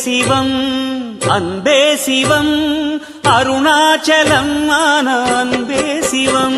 சிவம் அன்பே சிவம் அருணாச்சலம் ஆன அன்பே சிவம்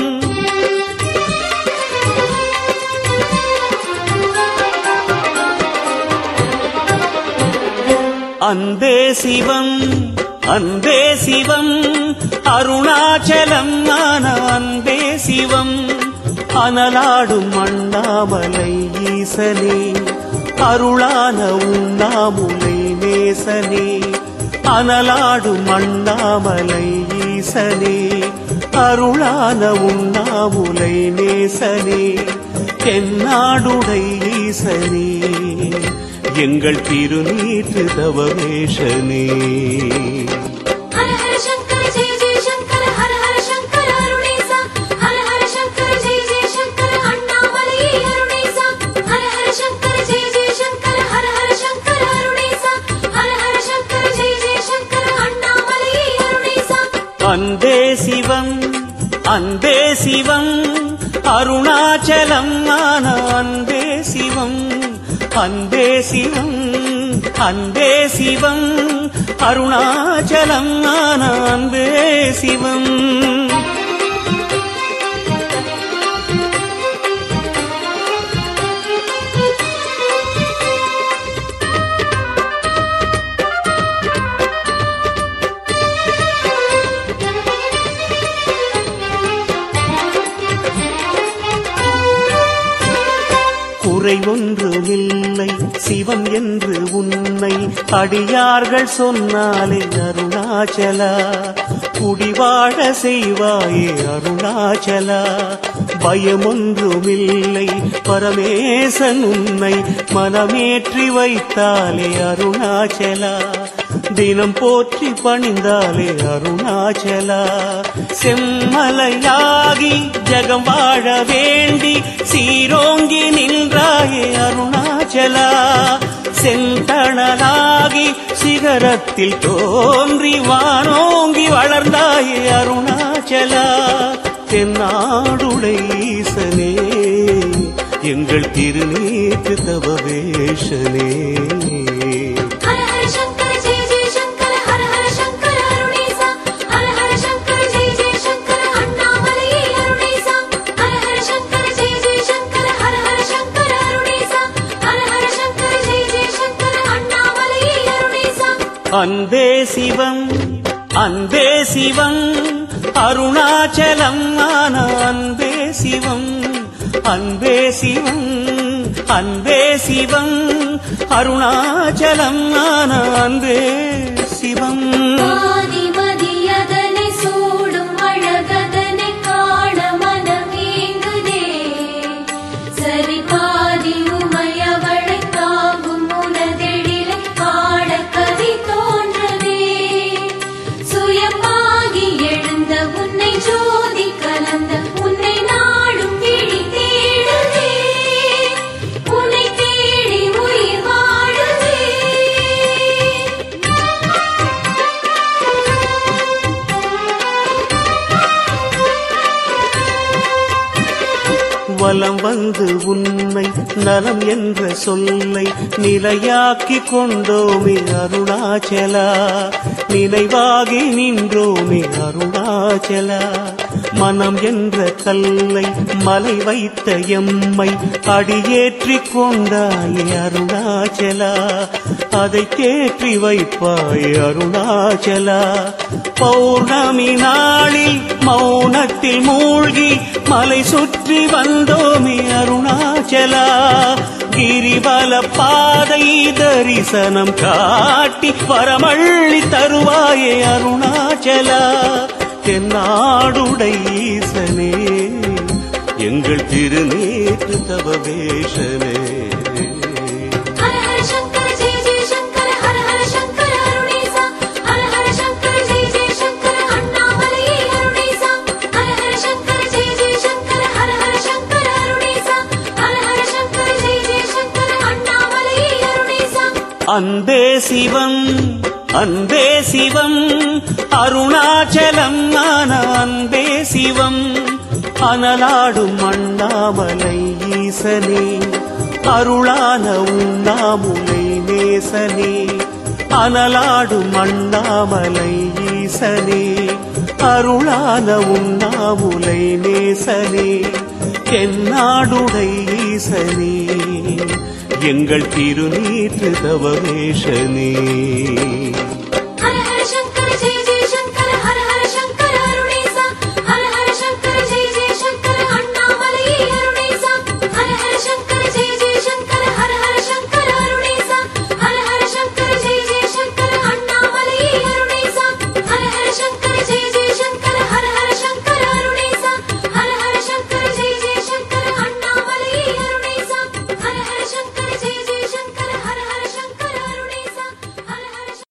அன்பே சிவம் அன்பே சிவம் அருணாச்சலம் ஆன அன்பே சிவம் அனலாடும் அண்ணாமலை ஈசனே அருளான உண்ணாமுலை நேசனே அனலாடும் அண்ணாமலை ஈசனே அருளான உண்ணாமுலை நேசனே தென்னாடுடை ஈசனே எங்கள் திருநீற்று தவமேஷனே ஹர ஹர சங்கர ஜெய ஜெய சங்கர ஹர ஹர சங்கர அருணேசா ஹர ஹர சங்கர ஜெய ஜெய சங்கர அண்ணாமலையே அருணேசா ஹர ஹர சங்கர ஜெய ஜெய சங்கர ஹர ஹர சங்கர அருணேசா ஹர ஹர சங்கர ஜெய ஜெய சங்கர அண்ணாமலையே அருணேசா அன்பே சிவம் அன்பே சிவம் அருணாச்சலம் ஆன அன்பே சிவம் அன்பே சிவம் அன்பே சிவம் அருணாச்சலம் ஆன அன்பே சிவம் குறை ஒன்றுமில்லை சிவம் என்று உன்னை அடியார்கள் சொன்னாலே அருணாச்சலா குடிவாழ செய்வாயே அருணாச்சலா பயமொன்றுமில்லை பரமேசன் உன்னை மனமேற்றி வைத்தாலே அருணாச்சலா தினம் போற்றி பணிந்தாலே அருணாச்சலா செம்மலையாகி ஜகம் வாழ வேண்டி சீரோங்கி நின்றாயே அருணாச்சலா செந்தணலாகி சிகரத்தில் தோன்றி வானோங்கி வளர்ந்தாயே அருணாச்சலா தென்னாடுடை ஈசனே எங்கள் திருநீற்று தவவேஷனே ஹர ஹர சங்கர ஜெய ஜெய சங்கர ஹர ஹர சங்கர அருணேசா ஹர ஹர சங்கர ஜெய ஜெய சங்கர அண்ணாமலையே அருணேசா ஹர ஹர சங்கர ஜெய ஜெய சங்கர ஹர ஹர சங்கர அருணேசா ஹர ஹர சங்கர ஜெய ஜெய சங்கர அண்ணாமலையே அருணேசா அன்பே சிவம் அன்பே சிவம் அருணாச்சலம் ஆன அன்பே சிவம் அன்பே சிவம் அன்பே சிவம் அருணாச்சலம் ஆன அன்பே சிவம் ஆதிமதியதனை சூடும் அழகதனை காண மனமேங்குதே சரி பாதி உமையவளை தாங்கும் உனதெழிலை காண கதி தோன்றவே சுயமாகி எழுந்த உன்னை ஜோதி கலந்த உன்னை நாடும் விழி தேடுதே உன்னை தேடி உயிர் வாழுதே வலம் வந்து உன்னை நலம் என்ற சொல்லை நிலையாக்கி கொண்டோமே அருணாச்சலா நினைவாகி நின்றோமே அருணாச்சலா மனம் என்ற கல்லை மலை வைத்த எம்மை அடியேற்றி கொண்டாயே அருணாச்சலா அதை தேற்றி வைப்பாய் அருணாச்சலா பௌர்ணமி நாளில் மௌனத்தில் மூழ்கி மலை சுற்றி வந்தோமே அருணாச்சலா கிரிவல பாதை தரிசனம் காட்டி வரமள்ளி தருவாயே அருணாச்சலா தென்னாடுடை ஈசனே எங்கள் திருநேற்று தவவேஷனே ஹர ஹர சங்கர ஜெய ஜெய சங்கர ஹர ஹர சங்கர அருணேசா ஹர ஹர சங்கர ஜெய ஜெய சங்கர அண்ணாமலையே அருணேசா ஹர ஹர சங்கர ஜெய ஜெய சங்கர ஹர ஹர சங்கர அருணேசா ஹர ஹர சங்கர ஜெய ஜெய சங்கர அண்ணாமலையே அருணேசா அன்பே சிவம் அன்பே சிவம் அருணாச்சலம் ஆன அன்பே சிவம் அனலாடும் அண்ணாமலை ஈசனே அருளான உண்ணாமுலை நேசனே அனலாடும் அண்ணாமலை ஈசனே அருளான உண்ணாமுலை நேசனே தென்னாடுடை ஈசனே எங்கள் திருநீற்று தவமேஷனே